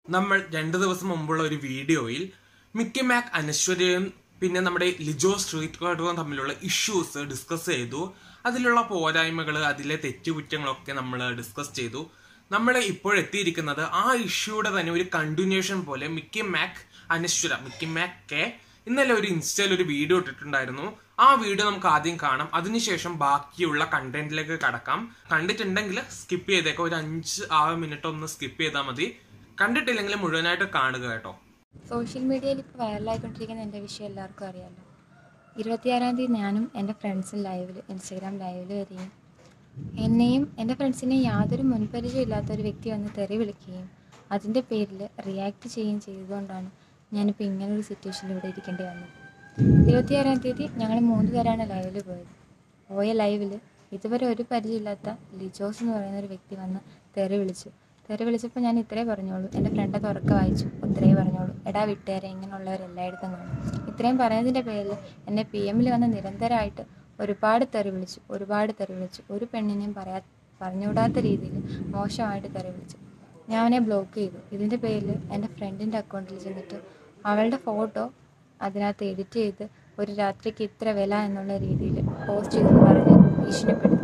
നമ്മൾ രണ്ടു ദിവസം മുമ്പുള്ള ഒരു വീഡിയോയിൽ മിക്കി മാക് അനശ്വരയും പിന്നെ നമ്മുടെ ലിജോ സ്ട്രീറ്റ് കാർഡും തമ്മിലുള്ള ഇഷ്യൂസ് ഡിസ്കസ് ചെയ്തു അതിലുള്ള പോരായ്മകൾ അതിലെ തെറ്റുകുറ്റങ്ങളൊക്കെ നമ്മൾ ഡിസ്കസ് ചെയ്തു നമ്മൾ ഇപ്പോഴെത്തിയിരിക്കുന്നത് ആ ഇഷ്യൂയുടെ തന്നെ ഒരു കണ്ടിന്യൂഷൻ പോലെ Mickey Mac Anaswara Mickey Mac കെ ഇന്നലെ ഒരു ഇൻസ്റ്റയിൽ ഒരു വീഡിയോ ഇട്ടിട്ടുണ്ടായിരുന്നു ആ വീഡിയോ നമുക്ക് ആദ്യം കാണാം അതിനുശേഷം ബാക്കിയുള്ള കണ്ടന്റിലേക്ക് കടക്കാം കണ്ടിട്ടുണ്ടെങ്കിൽ സ്കിപ്പ് ചെയ്തേക്കാം ഒരു അഞ്ച് ആറ് മിനിറ്റ് ഒന്ന് സ്കിപ്പ് ചെയ്താൽ മതി കണ്ടിട്ടില്ലെങ്കിൽ മുഴുവനായിട്ട് കാണുക കേട്ടോ സോഷ്യൽ മീഡിയയിൽ ഇപ്പോൾ വൈറലായിക്കൊണ്ടിരിക്കുന്ന എൻ്റെ വിഷയം എല്ലാവർക്കും അറിയാമല്ലോ ഇരുപത്തിയാറാം തീയതി ഞാനും എൻ്റെ ഫ്രണ്ട്സും ലൈവിൽ ഇൻസ്റ്റാഗ്രാം ലൈവിൽ വരികയും എന്നെയും എൻ്റെ ഫ്രണ്ട്സിനെയും യാതൊരു മുൻപരിചയം ഇല്ലാത്ത ഒരു വ്യക്തി വന്ന് തെറി വിളിക്കുകയും അതിൻ്റെ പേരിൽ റിയാക്ട് ചെയ്യുകയും ചെയ്തതുകൊണ്ടാണ് ഞാനിപ്പോൾ ഇങ്ങനൊരു സിറ്റുവേഷനിൽ ഇവിടെ ഇരിക്കേണ്ടി വന്നത് ഇരുപത്തിയാറാം തീയതി ഞങ്ങൾ മൂന്ന് പേരാണ് ലൈവിൽ പോയത് പോയ ലൈവിൽ ഇതുവരെ ഒരു പരിചയമില്ലാത്ത ലിജോസ് എന്ന് പറയുന്ന ഒരു വ്യക്തി വന്ന് തെറി വിളിച്ചു തെറി വിളിച്ചപ്പോൾ ഞാൻ ഇത്രേ പറഞ്ഞോളൂ എൻ്റെ ഫ്രണ്ട് തുറക്ക വായിച്ചു ഇത്രേ പറഞ്ഞോളൂ എടാ വിട്ടേരെ ഇങ്ങനെയുള്ളവർ എല്ലായിടത്തും കാണും ഇത്രയും പറയുന്നതിൻ്റെ പേരിൽ എന്നെ പി എമ്മിൽ വന്ന് നിരന്തരമായിട്ട് ഒരുപാട് തെറി വിളിച്ചു ഒരുപാട് തെറി വിളിച്ചു ഒരു പെണ്ണിനെയും പറയാ പറഞ്ഞുകൂടാത്ത രീതിയിൽ മോശമായിട്ട് തെറി വിളിച്ചു ഞാൻ അവനെ ബ്ലോക്ക് ചെയ്തു ഇതിൻ്റെ പേരിൽ എൻ്റെ ഫ്രണ്ടിൻ്റെ അക്കൗണ്ടിൽ ചെന്നിട്ട് അവളുടെ ഫോട്ടോ അതിനകത്ത് എഡിറ്റ് ചെയ്ത് ഒരു രാത്രിക്ക് ഇത്ര വില എന്നുള്ള രീതിയിൽ പോസ്റ്റ് ചെയ്തെന്ന് പറഞ്ഞ് ഭീഷണിപ്പെടുത്തി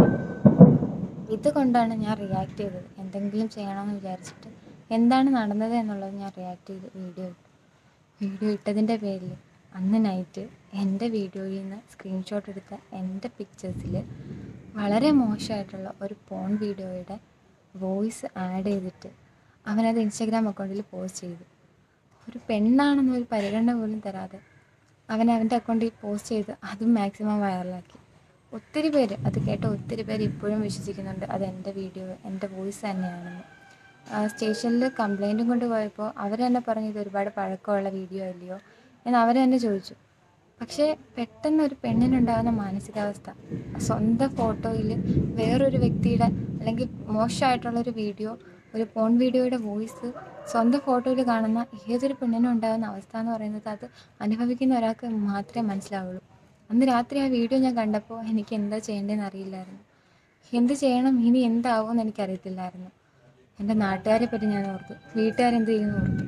ഇതുകൊണ്ടാണ് ഞാൻ റിയാക്ട് ചെയ്തത് എന്തെങ്കിലും ചെയ്യണമെന്ന് വിചാരിച്ചിട്ട് എന്താണ് നടന്നത് എന്നുള്ളത് ഞാൻ റിയാക്ട് ചെയ്ത് വീഡിയോ ഇട്ടു വീഡിയോ ഇട്ടതിൻ്റെ പേരിൽ അന്ന് നൈറ്റ് എൻ്റെ വീഡിയോയിൽ നിന്ന് സ്ക്രീൻഷോട്ട് എടുത്ത എൻ്റെ പിക്ചേഴ്സിൽ വളരെ മോശമായിട്ടുള്ള ഒരു പോൺ വീഡിയോയുടെ വോയിസ് ആഡ് ചെയ്തിട്ട് അവനത് ഇൻസ്റ്റാഗ്രാം അക്കൗണ്ടിൽ പോസ്റ്റ് ചെയ്തു ഒരു പെണ്ണാണെന്ന് ഒരു പരിഗണന പോലും തരാതെ അവൻ അവൻ്റെ അക്കൗണ്ടിൽ പോസ്റ്റ് ചെയ്ത് അതും മാക്സിമം വൈറലാക്കി ഒത്തിരി പേര് അത് കേട്ട ഒത്തിരി പേര് ഇപ്പോഴും വിശ്വസിക്കുന്നുണ്ട് അത് എൻ്റെ വീഡിയോ എൻ്റെ വോയിസ് തന്നെയാണെന്ന് സ്റ്റേഷനിൽ കംപ്ലൈൻറ്റും കൊണ്ട് പോയപ്പോൾ അവർ തന്നെ പറഞ്ഞു ഇത് ഒരുപാട് പഴക്കമുള്ള വീഡിയോ അല്ലയോ എന്ന് അവർ തന്നെ ചോദിച്ചു പക്ഷേ പെട്ടെന്ന് ഒരു പെണ്ണിനുണ്ടാകുന്ന മാനസികാവസ്ഥ സ്വന്തം ഫോട്ടോയിൽ വേറൊരു വ്യക്തിയുടെ അല്ലെങ്കിൽ മോശമായിട്ടുള്ളൊരു വീഡിയോ ഒരു പോൺ വീഡിയോയുടെ വോയിസ് സ്വന്തം ഫോട്ടോയിൽ കാണുന്ന ഏതൊരു പെണ്ണിനും ഉണ്ടാകുന്ന അവസ്ഥ എന്ന് പറയുന്നത് അത് അനുഭവിക്കുന്ന ഒരാൾക്ക് മാത്രമേ മനസ്സിലാവുള്ളൂ അന്ന് രാത്രി ആ വീഡിയോ ഞാൻ കണ്ടപ്പോൾ എനിക്ക് എന്താ ചെയ്യേണ്ടതെന്ന് അറിയില്ലായിരുന്നു എന്ത് ചെയ്യണം ഇനി എന്താവുമെന്ന് എനിക്കറിയത്തില്ലായിരുന്നു എൻ്റെ നാട്ടുകാരെ പറ്റി ഞാൻ ഓർത്തു വീട്ടുകാരെന്ത് ചെയ്യുമെന്ന് ഓർത്തു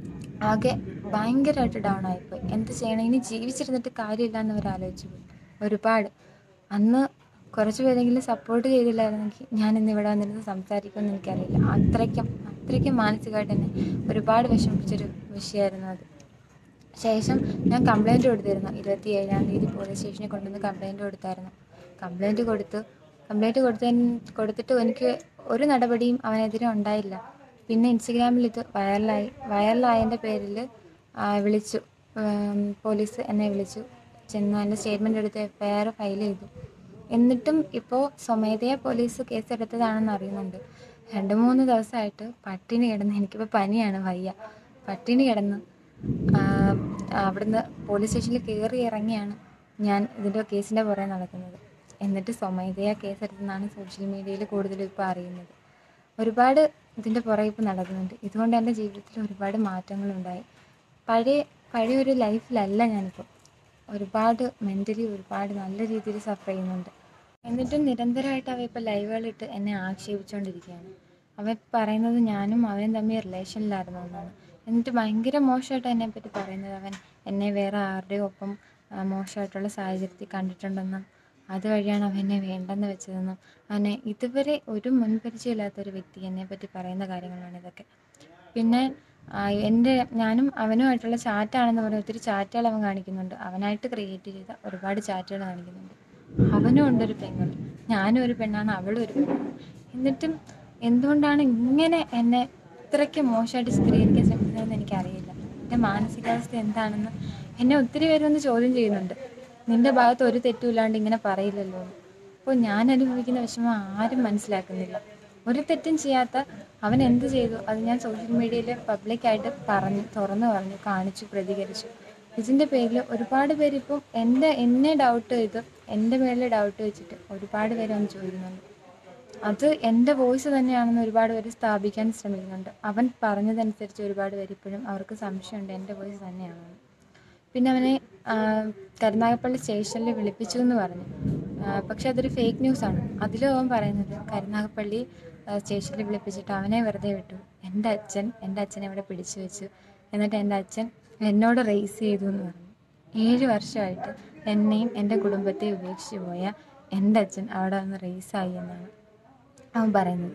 ആകെ ഭയങ്കരമായിട്ട് ഡൗൺ ആയിപ്പോയി എന്ത് ചെയ്യണം ഇനി ജീവിച്ചിരുന്നിട്ട് കാര്യമില്ല എന്ന് അവർ ആലോചിച്ചു പോയി ഒരുപാട് അന്ന് കുറച്ച് പേരെങ്കിലും സപ്പോർട്ട് ചെയ്തില്ലായിരുന്നെങ്കിൽ ഞാൻ ഇന്ന് ഇവിടെ വന്നിരുന്ന് സംസാരിക്കുമെന്ന് എനിക്കറിയില്ല അത്രയ്ക്കും അത്രയ്ക്കും മാനസികമായിട്ട് എന്നെ ഒരുപാട് വിഷമിപ്പിച്ചൊരു വിഷയമായിരുന്നു അത് ശേഷം ഞാൻ കംപ്ലൈൻറ്റ് കൊടുത്തിരുന്നു ഇരുപത്തി ഏഴാം തീയതി പോലീസ് സ്റ്റേഷനിൽ കൊണ്ടുവന്ന് കംപ്ലൈൻറ്റ് കൊടുത്തായിരുന്നു കംപ്ലൈൻറ്റ് കൊടുത്തു കംപ്ലൈൻറ്റ് കൊടുത്തതിന് കൊടുത്തിട്ട് എനിക്ക് ഒരു നടപടിയും അവനെതിരെ ഉണ്ടായില്ല പിന്നെ ഇൻസ്റ്റഗ്രാമിൽ ഇത് വൈറലായി വൈറലായതിൻ്റെ പേരിൽ വിളിച്ചു ഉം, പോലീസ് എന്നെ വിളിച്ചു ചെന്ന് എൻ്റെ സ്റ്റേറ്റ്മെൻ്റ് എടുത്ത് എഫ് ഐ ആർ ഫയൽ ചെയ്തു എന്നിട്ടും ഇപ്പോൾ സ്വമേധയാ പോലീസ് കേസ് എടുത്തതാണെന്ന് അറിയുന്നുണ്ട് രണ്ട് മൂന്ന് ദിവസമായിട്ട് പട്ടിണി കിടന്ന് എനിക്കിപ്പോൾ പനിയാണ് വയ്യ പട്ടിണി കിടന്ന് ആ, അവിടുന്ന് പോലീസ് സ്റ്റേഷനിൽ കയറി ഇറങ്ങിയാണ് ഞാൻ ഇതിൻ്റെ കേസിൻ്റെ പുറകെ നടക്കുന്നത് എന്നിട്ട് സ്വമേധയാ കേസെടുത്തെന്നാണ് സോഷ്യൽ മീഡിയയിൽ കൂടുതലും ഇപ്പോൾ അറിയുന്നത് ഒരുപാട് ഇതിൻ്റെ പുറകെ ഇപ്പോൾ നടക്കുന്നുണ്ട് ഇതുകൊണ്ട് എൻ്റെ ജീവിതത്തിൽ ഒരുപാട് മാറ്റങ്ങളുണ്ടായി പഴയ പഴയ ഒരു ലൈഫിലല്ല ഞാനിപ്പോൾ ഒരുപാട് മെൻ്റലി ഒരുപാട് നല്ല രീതിയിൽ സഫർ ചെയ്യുന്നുണ്ട് എന്നിട്ടും നിരന്തരമായിട്ട് അവ ഇപ്പോൾ ലൈവുകളിട്ട് എന്നെ ആക്ഷേപിച്ചുകൊണ്ടിരിക്കുകയാണ് അവ പറയുന്നത് ഞാനും അവനും തമ്മിൽ റിലേഷനിലായിരുന്നു എന്നാണ് എന്നിട്ട് ഭയങ്കര മോശമായിട്ട് എന്നെ പറ്റി പറയുന്നത് അവൻ എന്നെ വേറെ ആരുടെയും ഒപ്പം ആ, മോശമായിട്ടുള്ള സാഹചര്യത്തിൽ കണ്ടിട്ടുണ്ടെന്നും അതുവഴിയാണ് അവൻ എന്നെ വേണ്ടെന്ന് വെച്ചതെന്നും അവനെ ഇതുവരെ ഒരു മുൻപരിചയമില്ലാത്ത ഒരു വ്യക്തി എന്നെ പറ്റി പറയുന്ന കാര്യങ്ങളാണ് ഇതൊക്കെ പിന്നെ ആ, എൻ്റെ ഞാനും അവനുമായിട്ടുള്ള ചാറ്റാണെന്ന് പറഞ്ഞ് ഒത്തിരി ചാറ്റുകൾ അവൻ കാണിക്കുന്നുണ്ട് അവനായിട്ട് ക്രിയേറ്റ് ചെയ്ത ഒരുപാട് ചാറ്റുകൾ കാണിക്കുന്നുണ്ട് അവനും ഉണ്ടൊരു പെങ്ങൾ ഞാനും ഒരു പെണ്ണാണ് അവളും ഒരു പെണ്ണാണ് എന്നിട്ടും എന്തുകൊണ്ടാണ് ഇങ്ങനെ എന്നെ ഇത്രയ്ക്ക് മോശമായിട്ട് ചിത്രീകരിക്കാൻ ശ്രമിക്കുന്നതെന്ന് എനിക്കറിയില്ല എൻ്റെ മാനസികാവസ്ഥ എന്താണെന്ന് എന്നെ ഒത്തിരി പേരൊന്ന് ചോദ്യം ചെയ്യുന്നുണ്ട് നിന്റെ ഭാഗത്ത് ഒരു തെറ്റുമില്ലാണ്ട് ഇങ്ങനെ പറയില്ലല്ലോ എന്ന്. അപ്പോൾ ഞാൻ അനുഭവിക്കുന്ന വിഷമം ആരും മനസ്സിലാക്കുന്നില്ല ഒരു തെറ്റും ചെയ്യാത്ത അവൻ എന്ത് ചെയ്തു അത് ഞാൻ സോഷ്യൽ മീഡിയയിൽ പബ്ലിക്കായിട്ട് പറഞ്ഞു തുറന്നു പറഞ്ഞു കാണിച്ചു പ്രതികരിച്ചു ഇതിൻ്റെ പേരിൽ ഒരുപാട് പേര് ഇപ്പം എൻ്റെ എന്നെ ഡൗട്ട് ചെയ്ത് എൻ്റെ മേളിൽ ഡൗട്ട് വെച്ചിട്ട് ഒരുപാട് പേര് വന്ന് ചോദിക്കുന്നുണ്ട് അത് എൻ്റെ വോയിസ് തന്നെയാണെന്ന് ഒരുപാട് പേര് സ്ഥാപിക്കാൻ ശ്രമിക്കുന്നുണ്ട് അവൻ പറഞ്ഞതനുസരിച്ച് ഒരുപാട് പേര് ഇപ്പോഴും അവർക്ക് സംശയമുണ്ട് എൻ്റെ വോയിസ് തന്നെയാണെന്ന് പിന്നെ അവനെ ആ, കരുനാഗപ്പള്ളി സ്റ്റേഷനിൽ വിളിപ്പിച്ചു എന്ന് പറഞ്ഞു ആ, പക്ഷെ അതൊരു ഫേക്ക് ന്യൂസാണ് അതിലും അവൻ പറയുന്നത് കരുനാഗപ്പള്ളി സ്റ്റേഷനിൽ വിളിപ്പിച്ചിട്ട് അവനെ വെറുതെ വിട്ടു എൻ്റെ അച്ഛൻ എൻ്റെ അച്ഛനെ അവിടെ പിടിച്ചു വെച്ചു എന്നിട്ട് എൻ്റെ അച്ഛൻ എന്നോട് റേസ് ചെയ്തു എന്ന് പറഞ്ഞു ഏഴ് വർഷമായിട്ട് എന്നെയും എൻ്റെ കുടുംബത്തെ ഉപേക്ഷിച്ച് പോയ എൻ്റെ അച്ഛൻ അവിടെ വന്ന് റേസായി എന്നാണ് അവൻ പറയുന്നത്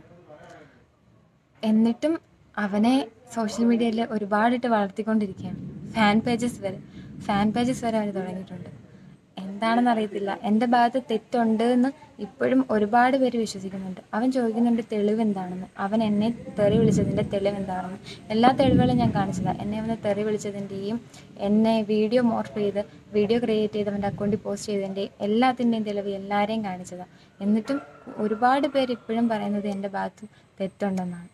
എന്നിട്ടും അവനെ സോഷ്യൽ മീഡിയയിൽ ഒരുപാടിട്ട് വളർത്തിക്കൊണ്ടിരിക്കുകയാണ് ഫാൻ പേജസ് വരെ ഫാൻ പേജസ് വരെ അവർ തുടങ്ങിയിട്ടുണ്ട് എന്താണെന്ന് അറിയത്തില്ല എൻ്റെ ഭാഗത്ത് തെറ്റുണ്ട് എന്ന് ഇപ്പോഴും ഒരുപാട് പേര് വിശ്വസിക്കുന്നുണ്ട് അവൻ ചോദിക്കുന്നുണ്ട് തെളിവ് എന്താണെന്ന് അവൻ എന്നെ തെറി വിളിച്ചതിൻ്റെ തെളിവ് എന്താണെന്ന് എല്ലാ തെളിവുകളും ഞാൻ കാണിച്ചതാണ് എന്നെ അവനെ തെറി വിളിച്ചതിൻ്റെയും എന്നെ വീഡിയോ മോർഫ് ചെയ്ത് വീഡിയോ ക്രിയേറ്റ് ചെയ്ത് അവൻ്റെ അക്കൗണ്ടിൽ പോസ്റ്റ് ചെയ്തതിൻ്റെയും എല്ലാത്തിൻ്റെയും തെളിവ് എല്ലാവരെയും കാണിച്ചതാണ് എന്നിട്ടും ഒരുപാട് പേര് ഇപ്പോഴും പറയുന്നത് എൻ്റെ ഭാഗത്തും തെറ്റുണ്ടെന്നാണ്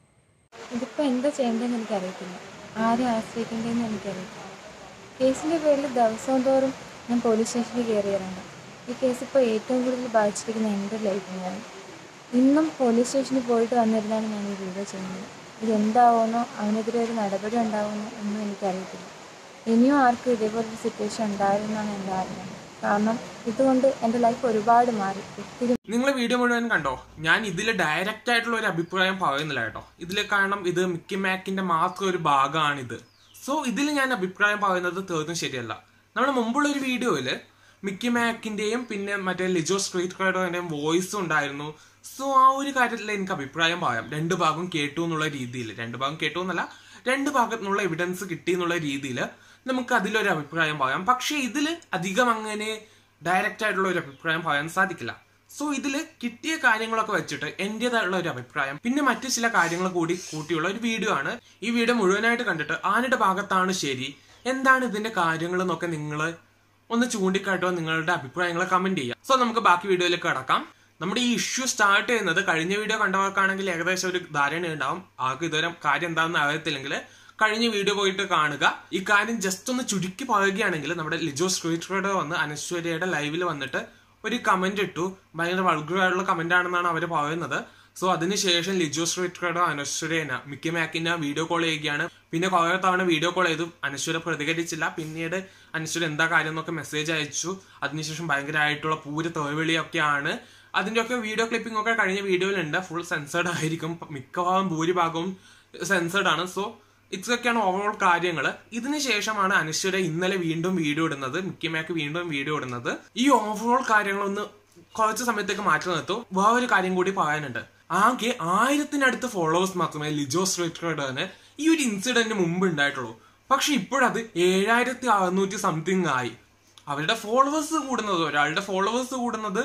ഇതിപ്പോൾ എന്താ ചെയ്യേണ്ടതെന്ന് എനിക്കറിയത്തില്ല ആരെ ആശ്രയിക്കേണ്ടതെന്ന് എനിക്കറിയത്തില്ല കേസിൻ്റെ പേരിൽ ദിവസവും തോറും ഞാൻ പോലീസ് സ്റ്റേഷനിൽ കയറിയിട്ടുണ്ട് ഈ കേസ് ഇപ്പോൾ ഏറ്റവും കൂടുതൽ ബാധിച്ചിരിക്കുന്ന എൻ്റെ ലൈഫിനെയാണ് ഇന്നും പോലീസ് സ്റ്റേഷനിൽ പോയിട്ട് വന്നിരുന്നാണ് ഞാൻ ഈ വീഡിയോ ചെയ്യുന്നത് ഇതെന്താവുമെന്നോ അവനെതിരെ ഒരു നടപടി ഉണ്ടാവുമെന്നോ ഒന്നും എനിക്കറിയത്തില്ല ഇനിയും ആർക്കും ഇതേപോലൊരു സിറ്റുവേഷൻ ഉണ്ടായിരുന്നാണ് എൻ്റെ ആഗ്രഹം കാരണം ഇതുകൊണ്ട് എൻ്റെ ലൈഫ് ഒരുപാട് മാറി ഒത്തിരി നിങ്ങൾ വീഡിയോ മുഴുവൻ കണ്ടോ ഞാൻ ഇതിൽ ഡയറക്റ്റ് ആയിട്ടുള്ള ഒരു അഭിപ്രായം പറയുന്നില്ല കേട്ടോ ഇതിൽ കാരണം ഇത് മിക്കി മാക്കിന്റെ മാത്രം ഒരു ഭാഗമാണിത് സോ ഇതിൽ ഞാൻ അഭിപ്രായം പറയുന്നത് തീർത്തും ശരിയല്ല നമ്മുടെ മുമ്പുള്ള ഒരു വീഡിയോയില് മിക്കി മാക്കിന്റെയും പിന്നെ മറ്റേ ലിജോ സ്ട്രീറ്റ് കാർഡോന്റെയും വോയിസും ഉണ്ടായിരുന്നു സോ ആ ഒരു കാര്യത്തിൽ എനിക്ക് അഭിപ്രായം പറയാം രണ്ട് ഭാഗം കേട്ടു എന്നുള്ള രീതിയിൽ രണ്ട് ഭാഗം കേട്ടു എന്നല്ല രണ്ട് ഭാഗത്തുനിന്നുള്ള എവിഡൻസ് കിട്ടി എന്നുള്ള രീതിയിൽ നമുക്ക് അതിലൊരു അഭിപ്രായം പറയാം പക്ഷെ ഇതിൽ അധികം അങ്ങനെ ഡയറക്റ്റ് ആയിട്ടുള്ള ഒരു അഭിപ്രായം പറയാൻ സാധിക്കില്ല സോ ഇതിൽ കിട്ടിയ കാര്യങ്ങളൊക്കെ വെച്ചിട്ട് എന്റേതായുള്ള ഒരു അഭിപ്രായം പിന്നെ മറ്റു ചില കാര്യങ്ങൾ കൂടി കൂട്ടിയുള്ള ഒരു വീഡിയോ ആണ് ഈ വീഡിയോ മുഴുവനായിട്ട് കണ്ടിട്ട് ആരുടെ ഭാഗത്താണ് ശരി എന്താണ് ഇതിന്റെ കാര്യങ്ങൾ എന്നൊക്കെ നിങ്ങൾ ഒന്ന് ചൂണ്ടിക്കാട്ടോ നിങ്ങളുടെ അഭിപ്രായങ്ങൾ കമന്റ് ചെയ്യാം സോ നമുക്ക് ബാക്കി വീഡിയോയിലേക്ക് കടക്കാം നമ്മുടെ ഈ ഇഷ്യൂ സ്റ്റാർട്ട് ചെയ്യുന്നത് കഴിഞ്ഞ വീഡിയോ കണ്ടവർക്കാണെങ്കിൽ ഏകദേശം ഒരു ധാരണ ഉണ്ടാവും ആർക്കും ഇതുവരെ കാര്യം എന്താണെന്ന് അറിയത്തില്ലെങ്കിൽ കഴിഞ്ഞ വീഡിയോ പോയിട്ട് കാണുക ഈ കാര്യം ജസ്റ്റ് ഒന്ന് ചുരുക്കി പറയുകയാണെങ്കിൽ നമ്മുടെ ലിജോ സ്ട്രീറ്റ് വന്ന് അനശ്വര്യയുടെ ലൈവിൽ വന്നിട്ട് ഒരു കമന്റ് ഇട്ടു ഭയങ്കര വൾഗറായിട്ടുള്ള കമന്റ് ആണെന്നാണ് അവർ പറയുന്നത് സോ അതിനുശേഷം ലിജോ സ്ട്രീറ്റ് അനശ്വരേന മിക്കി മാക്കിനെ വീഡിയോ കോൾ ചെയ്യുകയാണ് പിന്നെ കുറെ തവണ വീഡിയോ കോൾ ചെയ്തു അനശ്വര പ്രതികരിച്ചില്ല പിന്നീട് അനശ്വര എന്താ കാര്യം എന്നൊക്കെ മെസ്സേജ് അയച്ചു അതിനുശേഷം ഭയങ്കരമായിട്ടുള്ള പൂര തോൽവിളിയൊക്കെയാണ് അതിന്റെയൊക്കെ വീഡിയോ ക്ലിപ്പിംഗ് ഒക്കെ കഴിഞ്ഞ വീഡിയോയിലുണ്ട് ഫുൾ സെൻസേർഡ് ആയിരിക്കും മിക്കവാറും ഭൂരിഭാഗവും സെൻസേർഡ് ആണ് സോ ഇതൊക്കെയാണ് ഓവറോൾ കാര്യങ്ങൾ ഇതിനുശേഷമാണ് അനശ്വര ഇന്നലെ വീണ്ടും വീഡിയോ ഇടുന്നത് മിക്കിമാക്ക് വീണ്ടും വീഡിയോ ഇടുന്നത് ഈ ഓവറോൾ കാര്യങ്ങളൊന്ന് കുറച്ച് സമയത്തേക്ക് മാറ്റി നിർത്തു വേറൊരു കാര്യം കൂടി പറയാനുണ്ട് ആകെ ആയിരത്തിനടുത്ത് ഫോളോവേഴ്സ് മാത്രമേ ലിജോ സ്ട്രീറ്റ് ഈ ഒരു ഇൻസിഡന്റ് മുമ്പ് ഉണ്ടായിട്ടുള്ളൂ പക്ഷെ ഇപ്പോഴത് ഏഴായിരത്തി അറുന്നൂറ്റി സംതിങ് ആയി അവരുടെ ഫോളോവേഴ്സ് കൂടുന്നത് ഒരാളുടെ ഫോളോവേഴ്സ് കൂടുന്നത്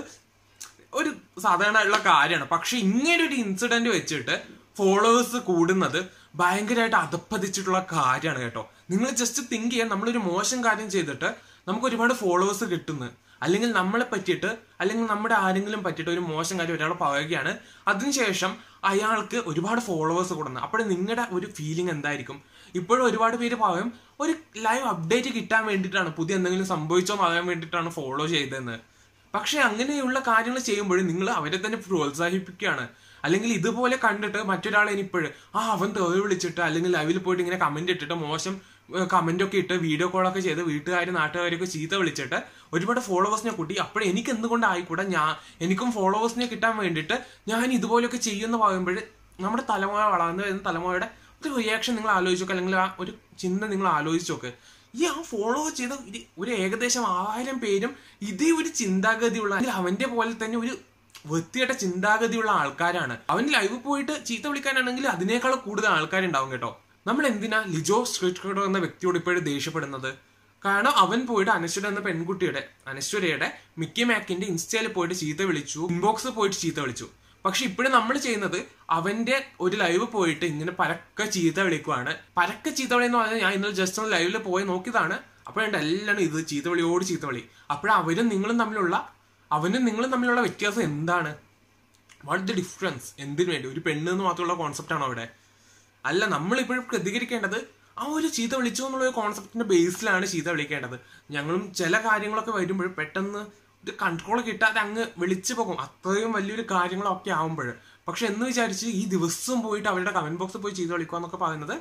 ഒരു സാധാരണ ഉള്ള കാര്യമാണ് പക്ഷെ ഇങ്ങനെ ഒരു ഇൻസിഡന്റ് വെച്ചിട്ട് ഫോളോവേഴ്സ് കൂടുന്നത് ഭയങ്കരമായിട്ട് അധപ്പതിച്ചിട്ടുള്ള കാര്യമാണ് കേട്ടോ നിങ്ങൾ ജസ്റ്റ് തിങ്ക് ചെയ്യാൻ നമ്മളൊരു മോശം കാര്യം ചെയ്തിട്ട് നമുക്ക് ഒരുപാട് ഫോളോവേഴ്സ് കിട്ടുന്നു അല്ലെങ്കിൽ നമ്മളെ പറ്റിയിട്ട് അല്ലെങ്കിൽ നമ്മുടെ ആരെങ്കിലും പറ്റിയിട്ട് ഒരു മോശം കാര്യം ഒരാൾ പറയുകയാണ് അതിനുശേഷം അയാൾക്ക് ഒരുപാട് ഫോളോവേഴ്സ് കൂടുന്നു അപ്പോൾ നിങ്ങളുടെ ഒരു ഫീലിംഗ് എന്തായിരിക്കും ഇപ്പോഴും ഒരുപാട് പേര് പറയും ഒരു ലൈവ് അപ്ഡേറ്റ് കിട്ടാൻ വേണ്ടിയിട്ടാണ് പുതിയ എന്തെങ്കിലും സംഭവിച്ചോ എന്ന് അറിയാൻ വേണ്ടിയിട്ടാണ് ഫോളോ ചെയ്തതെന്ന് പക്ഷെ അങ്ങനെയുള്ള കാര്യങ്ങൾ ചെയ്യുമ്പോൾ നിങ്ങൾ അവരെ തന്നെ പ്രോത്സാഹിപ്പിക്കുകയാണ് അല്ലെങ്കിൽ ഇതുപോലെ കണ്ടിട്ട് മറ്റൊരാളെ ഇനിയിപ്പോഴും ആ അവൻ തെറി വിളിച്ചിട്ട് അല്ലെങ്കിൽ ലൈവിൽ പോയിട്ട് ഇങ്ങനെ കമന്റ് ഇട്ടിട്ട് മോശം കമന്റ് ഒക്കെ ഇട്ട് വീഡിയോ കോളൊക്കെ ചെയ്ത് വീട്ടുകാർ നാട്ടുകാരൊക്കെ ചീത്ത വിളിച്ചിട്ട് ഒരുപാട് ഫോളോവേഴ്സിനെ കൂട്ടി അപ്പോൾ എനിക്ക് എന്തുകൊണ്ട് ആയിക്കൂടെ ഞാൻ എനിക്കും ഫോളോവേഴ്സിനെ കിട്ടാൻ വേണ്ടിയിട്ട് ഞാൻ ഇതുപോലെയൊക്കെ ചെയ്യുമെന്ന് പറയുമ്പോൾ നമ്മുടെ തലമുറ വളർന്നു വരുന്ന തലമുറയുടെ ഒരു റിയാക്ഷൻ നിങ്ങൾ ആലോചിച്ച് നോക്ക് അല്ലെങ്കിൽ ആ ഒരു ചിന്ത നിങ്ങൾ ആലോചിച്ച് നോക്ക് ഈ ആ ഫോളോ ചെയ്ത ഇത് ഒരു ഏകദേശം ആയിരം പേരും ഇതേ ഒരു ചിന്താഗതിയുള്ള അല്ലെങ്കിൽ അവന്റെ പോലെ തന്നെ ഒരു വൃത്തിയായിട്ട ചിന്താഗതിയുള്ള ആൾക്കാരാണ് അവൻ ലൈവ് പോയിട്ട് ചീത്ത വിളിക്കാനാണെങ്കിൽ അതിനേക്കാൾ കൂടുതൽ ആൾക്കാരുണ്ടാവും കേട്ടോ നമ്മൾ എന്തിനാ ലിജോ സ്ട്രീറ്റ് എന്ന വ്യക്തിയോട് ഇപ്പോഴും ദേഷ്യപ്പെടുന്നത് കാരണം അവൻ പോയിട്ട് അനശ്വര എന്ന പെൺകുട്ടിയുടെ അനശ്വരയുടെ മിക്കി മാക്കിന്റെ ഇൻസ്റ്റയിൽ പോയിട്ട് ചീത്ത വിളിച്ചു ഇൻബോക്സ് പോയിട്ട് ചീത്ത വിളിച്ചു പക്ഷെ ഇപ്പോഴും നമ്മൾ ചെയ്യുന്നത് അവന്റെ ഒരു ലൈവ് പോയിട്ട് ഇങ്ങനെ പരക്കെ ചീത്ത വിളിക്കുവാണ് പരക്കെ ചീത്ത വിളി എന്ന് പറഞ്ഞാൽ ഞാൻ ഇന്നലെ ജസ്റ്റ് ഒന്ന് ലൈവിൽ പോയി നോക്കിയതാണ് അപ്പോഴുണ്ട് എല്ലാവരും ഇത് ചീത്ത വിളിയോട് ചീത്ത വിളി അപ്പോഴും അവരും നിങ്ങളും തമ്മിലുള്ള അവനും നിങ്ങളും തമ്മിലുള്ള വ്യത്യാസം എന്താണ് വാട്ട് ദ ഡിഫറൻസ് എന്തിനു വേണ്ടി ഒരു പെണ്ണ് എന്ന് മാത്രമുള്ള കോൺസെപ്റ്റ് ആണോ അവിടെ അല്ല നമ്മൾ ഇപ്പോഴും പ്രതികരിക്കേണ്ടത് ആ ഒരു ചീത്ത വിളിച്ചു എന്നുള്ള ഒരു കോൺസെപ്റ്റിന്റെ ബേസിലാണ് ചീത്ത വിളിക്കേണ്ടത് ഞങ്ങളും ചില കാര്യങ്ങളൊക്കെ വരുമ്പോൾ പെട്ടെന്ന് ഒരു കൺട്രോൾ കിട്ടാതെ അങ്ങ് വിളിച്ചു പോകും അത്രയും വലിയൊരു കാര്യങ്ങളൊക്കെ ആവുമ്പോൾ പക്ഷെ എന്ന് വിചാരിച്ച് ഈ ദിവസം പോയിട്ട് അവരുടെ കമന്റ് ബോക്സിൽ പോയി ചീത്ത വിളിക്കുക എന്നൊക്കെ പറയുന്നത്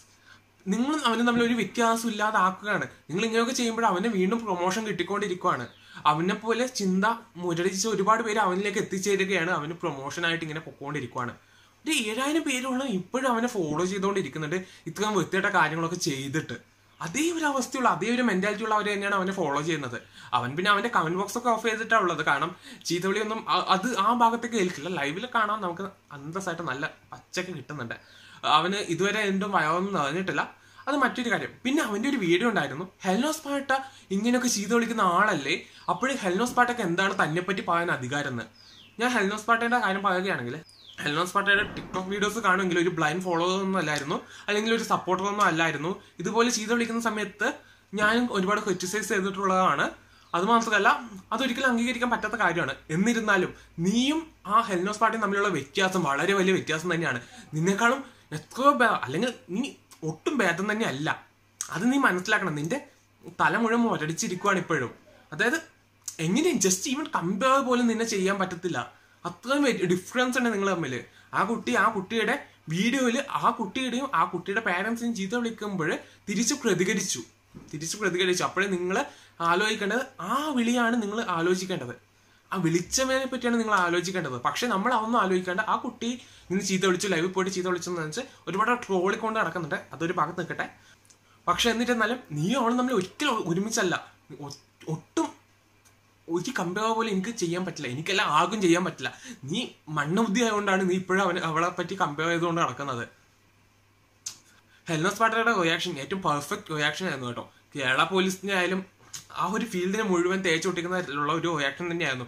നിങ്ങൾ അവന് തമ്മിൽ ഒരു വ്യത്യാസം ഇല്ലാതെ ആക്കുകയാണ് നിങ്ങൾ ഇങ്ങനെയൊക്കെ ചെയ്യുമ്പോൾ അവന് വീണ്ടും പ്രൊമോഷൻ കിട്ടിക്കൊണ്ടിരിക്കുകയാണ് അവനെ പോലെ ചിന്ത മുരടിച്ച് ഒരുപാട് പേര് അവനിലേക്ക് എത്തിച്ചേരുകയാണ് അവന് പ്രൊമോഷനായിട്ട് ഇങ്ങനെ പൊക്കോണ്ടിരിക്കുകയാണ് ഒരു ഏഴായിരം പേരുള്ള ഇപ്പോഴും അവനെ ഫോളോ ചെയ്തുകൊണ്ടിരിക്കുന്നുണ്ട് ഇത്രയും വൃത്തിയായിട്ട കാര്യങ്ങളൊക്കെ ചെയ്തിട്ട് അതേ ഒരു അവസ്ഥയുള്ള അതേ ഒരു മെന്റാലിറ്റി ഉള്ള അവർ തന്നെയാണ് അവനെ ഫോളോ ചെയ്യുന്നത് അവൻ പിന്നെ അവന്റെ കമന്റ് ബോക്സ് ഒക്കെ ഓഫ് ചെയ്തിട്ടാണ് ഉള്ളത് കാരണം ചീത്തവിളിയൊന്നും അ- അത് ആ ഭാഗത്തേക്ക് കേൾക്കില്ല ലൈവിൽ കാണാൻ നമുക്ക് അന്തസ്സായിട്ട് നല്ല പച്ചക്ക് കിട്ടുന്നുണ്ട് അവന് ഇതുവരെ എന്തും വയോന്നും നിറഞ്ഞിട്ടില്ല അത് മറ്റൊരു കാര്യം പിന്നെ അവന്റെ ഒരു വീഡിയോ ഉണ്ടായിരുന്നു ഹെൽനോസ് പാട്ട ഇങ്ങനെയൊക്കെ ചീത്ത വിളിക്കുന്ന ആളല്ലേ അപ്പോഴും ഹെൽനോസ് പാട്ടൊക്കെ എന്താണ് തന്നെ പറ്റി പറയാൻ അധികാരം എന്ന് ഞാൻ ഹെൽനോസ് പാട്ടയുടെ കാര്യം പറയുകയാണെങ്കിൽ ഹെൽനോസ് പാട്ടയുടെ ടിക്ടോക്ക് വീഡിയോസ് കാണുമെങ്കിൽ ഒരു ബ്ലൈൻഡ് ഫോളോവർ ഒന്നും അല്ലായിരുന്നു അല്ലെങ്കിൽ ഒരു സപ്പോർട്ടർ ഒന്നും അല്ലായിരുന്നു ഇതുപോലെ ചീത്ത വിളിക്കുന്ന സമയത്ത് ഞാൻ ഒരുപാട് ക്രിറ്റിസൈസ് ചെയ്തിട്ടുള്ളതാണ് അത് മാത്രമല്ല അതൊരിക്കലും അംഗീകരിക്കാൻ പറ്റാത്ത കാര്യമാണ് എന്നിരുന്നാലും നീയും ആ ഹെൽനോസ് പാർട്ടിയും തമ്മിലുള്ള വ്യത്യാസം വളരെ വലിയ വ്യത്യാസം തന്നെയാണ് നിന്നെക്കാളും എത്രയോ ഭേ- അല്ലെങ്കിൽ നീ ഒട്ടും ഭേദം തന്നെ അല്ല അത് നീ മനസ്സിലാക്കണം നിന്റെ തല മുഴുവൻ മുരടിച്ചിരിക്കുവാണ് ഇപ്പോഴും അതായത് എങ്ങനെയും ജസ്റ്റ് ഈവൻ കമ്പയർ പോലും നിന്നെ ചെയ്യാൻ പറ്റത്തില്ല അത്രയും ഡിഫറൻസ് ഉണ്ട് നിങ്ങൾ തമ്മിൽ ആ കുട്ടി ആ കുട്ടിയുടെ വീഡിയോയിൽ ആ കുട്ടിയുടെയും ആ കുട്ടിയുടെ പാരൻസിനെയും ചീത്ത വിളിക്കുമ്പോൾ തിരിച്ചു പ്രതികരിച്ചു തിരിച്ചു പ്രതികരിച്ചു അപ്പോഴേ നിങ്ങൾ ആലോചിക്കേണ്ടത് ആ വിളിയാണ് നിങ്ങൾ ആലോചിക്കേണ്ടത് ആ വിളിച്ചവനെ പറ്റിയാണ് നിങ്ങൾ ആലോചിക്കേണ്ടത് പക്ഷെ നമ്മൾ അതൊന്നും ആലോചിക്കേണ്ട ആ കുട്ടി ഇന്ന് ചീത്ത വിളിച്ചു ലൈവിൽ പോയിട്ട് ചീത്ത വിളിച്ചെന്ന് വെച്ച് ഒരുപാട് ട്രോളിക്കൊണ്ട് നടക്കുന്നുണ്ട് അതൊരു ഭാഗത്ത് നിൽക്കട്ടെ പക്ഷെ എന്നിട്ടെന്നാലും നീ അവളും തമ്മിൽ ഒരിക്കലും ഒരുമിച്ചല്ല ഒ- ഒട്ടും ഒരു കമ്പയർ പോലും എനിക്ക് ചെയ്യാൻ പറ്റില്ല എനിക്കെല്ലാം ആർക്കും ചെയ്യാൻ പറ്റില്ല നീ മണ്ണബുദ്ധി ആയതുകൊണ്ടാണ് നീ ഇപ്പോഴും അവന് അവളെ പറ്റി കമ്പയർ ചെയ്തുകൊണ്ട് നടക്കുന്നത് ഹെൽനസ് പാട്ടയുടെ റിയാക്ഷൻ ഏറ്റവും പെർഫെക്റ്റ് റിയാക്ഷൻ ആയിരുന്നു കേട്ടോ കേരള പോലീസിന്റെ ആയാലും ആ ഒരു ഫീൽഡിനെ മുഴുവൻ തേച്ച് ഒട്ടിക്കുന്ന തരത്തിലുള്ള ഒരു റിയാക്ഷൻ തന്നെയായിരുന്നു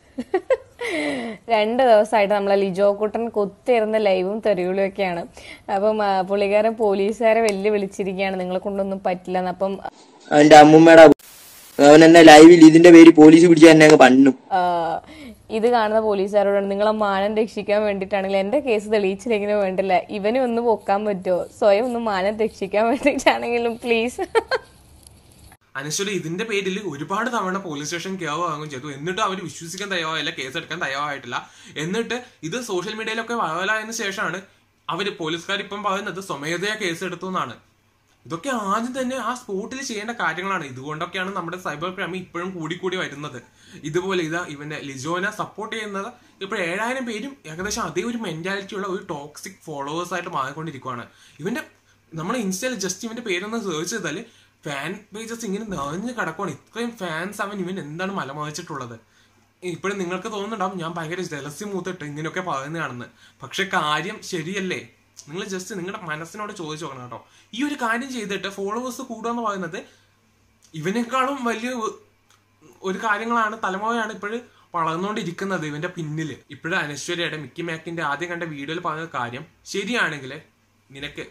രണ്ട് ദിവസമായിട്ട് നമ്മളെ ലിജോ കുട്ടൻ കുത്തിയിരുന്ന ലൈവും തെറിവിളിയും ഒക്കെയാണ് അപ്പം ആ, പുള്ളിക്കാരൻ പോലീസുകാരെ വെല്ലുവിളിച്ചിരിക്കുകയാണ് നിങ്ങളെ കൊണ്ടൊന്നും പറ്റില്ലെന്ന് അപ്പം അവന്റെ അമ്മൂമ്മയുടെ അവൻ എന്നെ ലൈവിൽ ഇതിന്റെ പേര് പോലീസ് പിടിച്ച എന്നെ അങ്ങ് പണ്ണും ആ, ഇത് കാണുന്ന പോലീസുകാരോടാണ് നിങ്ങളെ മാനം രക്ഷിക്കാൻ വേണ്ടിയിട്ടാണെങ്കിൽ എൻ്റെ കേസ് തെളിയിച്ചില്ലെങ്കിലും വേണ്ടില്ല ഇവനെ ഒന്ന് പൊക്കാൻ പറ്റുമോ സ്വയം ഒന്ന് മാനം രക്ഷിക്കാൻ വേണ്ടിയിട്ടാണെങ്കിലും പ്ലീസ് അനശ്വര ഇതിന്റെ പേരിൽ ഒരുപാട് തവണ പോലീസ് സ്റ്റേഷൻ കെയർ വാങ്ങുകയും ചെയ്തു എന്നിട്ട് അവർ വിശ്വസിക്കാൻ തയ്യാറായില്ല കേസ് എടുക്കാൻ തയ്യാറായിട്ടില്ല എന്നിട്ട് ഇത് സോഷ്യൽ മീഡിയയിലൊക്കെ വൈറലായതിനു ശേഷമാണ് അവര് പോലീസുകാർ ഇപ്പം പറയുന്നത് സ്വമേധയാ കേസ് എടുത്തു എന്നാണ് ഇതൊക്കെ ആദ്യം തന്നെ ആ സ്പോട്ടിൽ ചെയ്യേണ്ട കാര്യങ്ങളാണ് ഇതുകൊണ്ടൊക്കെയാണ് നമ്മുടെ സൈബർ ക്രൈം ഇപ്പോഴും കൂടിക്കൂടി വരുന്നത് ഇതുപോലെ ഇതാ ഇവന്റെ ലിജോനെ സപ്പോർട്ട് ചെയ്യുന്നത് ഇപ്പോൾ ഏഴായിരം പേരും ഏകദേശം അതേ ഒരു മെന്റാലിറ്റി ഉള്ള ഒരു ടോക്സിക് ഫോളോവേഴ്സ് ആയിട്ട് മാറിക്കൊണ്ടിരിക്കുകയാണ് ഇവന്റെ നമ്മൾ ഇൻസ്റ്റയിൽ ജസ്റ്റ് ഇവന്റെ പേരൊന്ന് സെർച്ച് ചെയ്താൽ ഫാൻ പേജസ് ഇങ്ങനെ നിറഞ്ഞു കിടക്കുവാണ് ഇത്രയും ഫാൻസ് അവൻ ഇവൻ എന്താണ് മലമറിച്ചിട്ടുള്ളത് ഇപ്പോഴും നിങ്ങൾക്ക് തോന്നുന്നുണ്ടാവും ഞാൻ ഭയങ്കര ജലസി മൂത്തിട്ട് ഇങ്ങനെയൊക്കെ പറയുന്നതാണെന്ന് പക്ഷെ കാര്യം ശരിയല്ലേ നിങ്ങൾ ജസ്റ്റ് നിങ്ങളുടെ മനസ്സിനോട് ചോദിച്ചു നോക്കണം കേട്ടോ ഈ ഒരു കാര്യം ചെയ്തിട്ട് ഫോളോവേഴ്സ് കൂടുക എന്ന് പറയുന്നത് ഇവനേക്കാളും വലിയ ഒ- ഒരു കാര്യങ്ങളാണ് തലമുറയാണ് ഇപ്പോഴും വളർന്നുകൊണ്ടിരിക്കുന്നത് ഇവന്റെ പിന്നില് ഇപ്പോഴും അനശ്വരയുടെ മിക്കി മാക്കിന്റെ ആദ്യം കണ്ട വീഡിയോയിൽ പറഞ്ഞ കാര്യം ശരിയാണെങ്കിൽ നിനക്ക്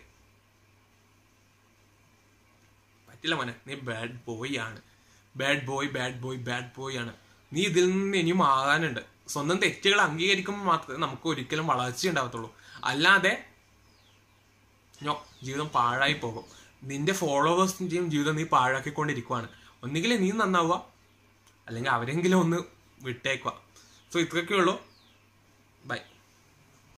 പറ്റില്ല മോനെ നീ ബാഡ് ബോയ് ആണ് bad boy bad boy bad boy ആണ് നീ ഇതിൽ നിന്ന് ഇനിയും മാറാനുണ്ട് സ്വന്തം തെറ്റുകൾ അംഗീകരിക്കുമ്പോൾ മാത്രമേ നമുക്ക് ഒരിക്കലും വളർച്ച ഉണ്ടാവത്തുള്ളൂ അല്ലാതെ ഞോ ജീവിതം പാഴായി പോകും നിന്റെ ഫോളോവേഴ്സിന്റെയും ജീവിതം നീ പാഴാക്കിക്കൊണ്ടിരിക്കുവാണ് ഒന്നുകിൽ നീ നന്നാവുക അല്ലെങ്കിൽ അവരെങ്കിലും ഒന്ന് വിട്ടേക്കുക സോ ഇത്രയൊക്കെ ഉള്ളൂ ബൈ